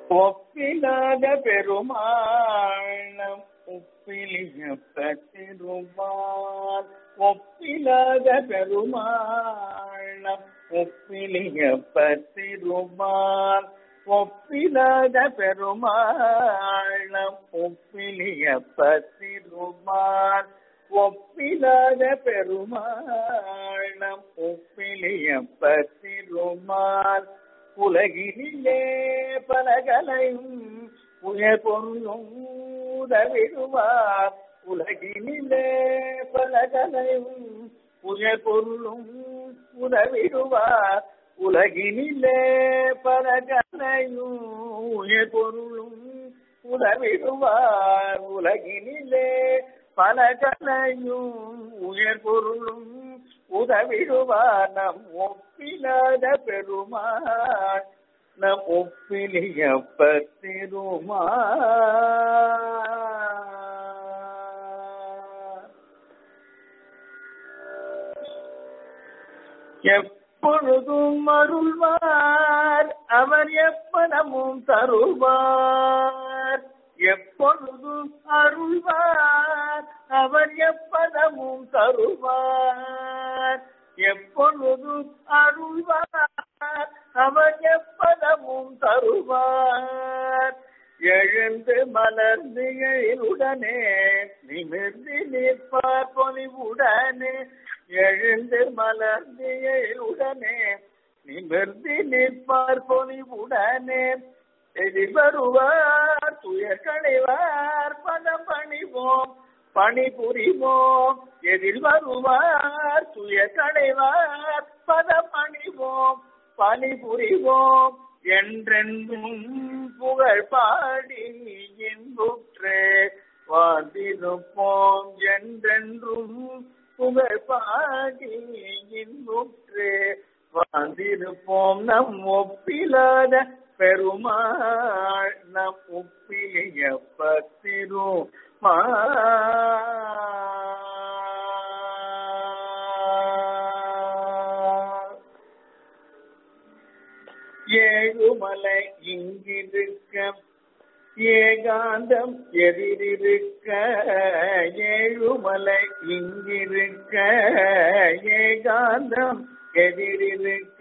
ஒப்பிலாத பெருமாள் ஒப்பிலியப்ப திருமால் ஒப்பிலாத பெருமாள் ஒப்பிலியப்ப திருமால் ஒப்பிலாத பெருமாள் ஒப்பிலியப்ப திருமால் ஒப்பிலாத பெருமாள் ஒப்பிலியப்ப திருமால் உலகினிலே பலகலையும் உயர் பொருளும் உதவிடுவார் உலகினிலே பலகலையும் உயர் பொருளும் உதவிடுவார் உலகினிலே பலகலையும் உயர் பொருளும் உதவிடுவார் உலகினிலே பலகலையும் உயர் பொருளும் உதவிடுவார் நம் ஒப்பிலாத பெருமாள் நம் ஒப்பிலியப்ப திருமால் எப்பொழுதும் அருள்வார் அவர் எப்பனமும் தருவார் எப்பொழுதும் அருள்வார் அவர் எப்பதமும் தருவார் எப்பொழுதும் அருள்வார் அவர் எப்பதமும் தருவார் எழுந்து மலர்ந்து எழிலுடனே நிமிர்ந்து நிற்பார் பொலிவுடனே எழுந்து மலர்ந்து எழிலுடனே நிமிர்ந்து நிற்பார் பொலிவுடனே எதிர் வருவார் துயர் களைவார் பதம் பணிவோம் பணி புரிவோம் எதிர் வருவார் துயர் களைவார் பதம் பணிவோம் பணி புரிவோம் என்றென்றும் புகழ் பாடி இன்புற்றே வாழ்ந்திருப்போம் என்றென்றும் புகழ் பாடி இன்புற்றே வாழ்ந்திருப்போம் நம் ஒப்பிலாத பெருமாள் நம் உப்பிலிய பத்திருமா ஏழுமலை இங்கிருக்க ஏகாந்தம் எதிரிருக்க ஏழுமலை இங்கிருக்க ஏகாந்தம் எதிரிருக்க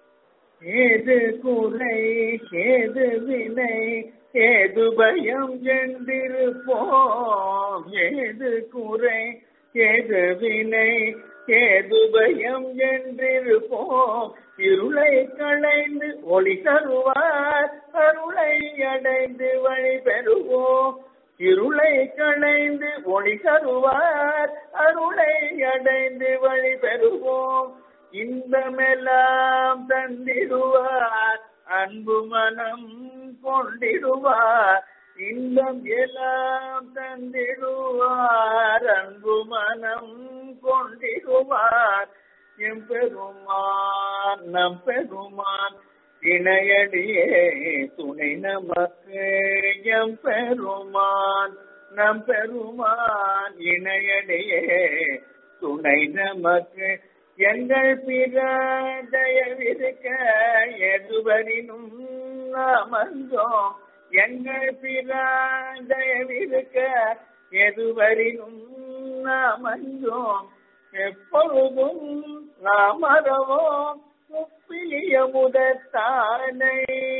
ஏது குறை ஏது வினை ஏது பயம் என்றிருப்போம் ஏது குறை ஏது வினை ஏது பயம் என்றிருப்போம் இருளை களைந்து ஒளி தருவார் அருளை அடைந்து வழி பெறுவோம் இருளை களைந்து ஒளி தருவார் அருளை அடைந்து வழி பெறுவோம் இன்பமெல்லாம் தந்திடுவார் அன்பு மனம் கொண்டிடுவார் இன்பம் எல்லாம் தந்திடுவார் அன்பு மனம் கொண்டிடுவார் எம் பெருமான் நம் பெருமான் இணையடியே துணை நமக்கு எம் பெருமான் நம் பெருமான் இணையடியே துணை நமக்கு எங்கள் பிற தயவிருக்க எதுவரினும் அமர்ந்தோம் எங்கள் பிற தயவிருக்க எதுவரினும் அமர்ந்தோம் எப்பொழுதும் நாம் அறவோம் முப்பிலிய முதத்தானை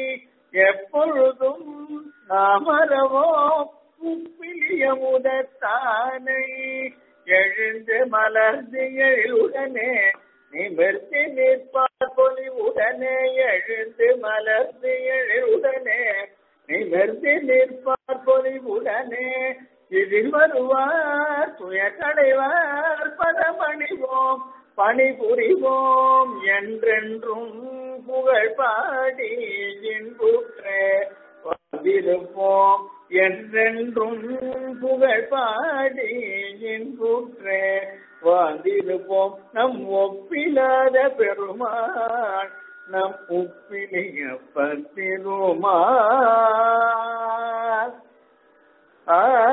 எப்பொழுதும் நாம் அறவோம் முப்பிலிய முதத்தானை எழுந்து மலர்ந்து எழுடனே நிமிர்ந்து நிற்பார் பொலிவுடனே எழுந்து மலர்ந்து எழுடனே நிமிர்ந்து நிற்பார் பொலிவுடனே இதில் வருவார் துய கடைவார் பதமணிவோம் பணி புரிவோம் என்றென்றும் புகழ் பாடி இன்புற்றே வந்திருப்போம் என்றென்றும் புகழ் பாடி இன்புற்றே வாழ்ந்திருப்போம் நம் ஒப்பிலாத பெருமாள் நம் உப்பிலிய பத்திருமாள் ஆ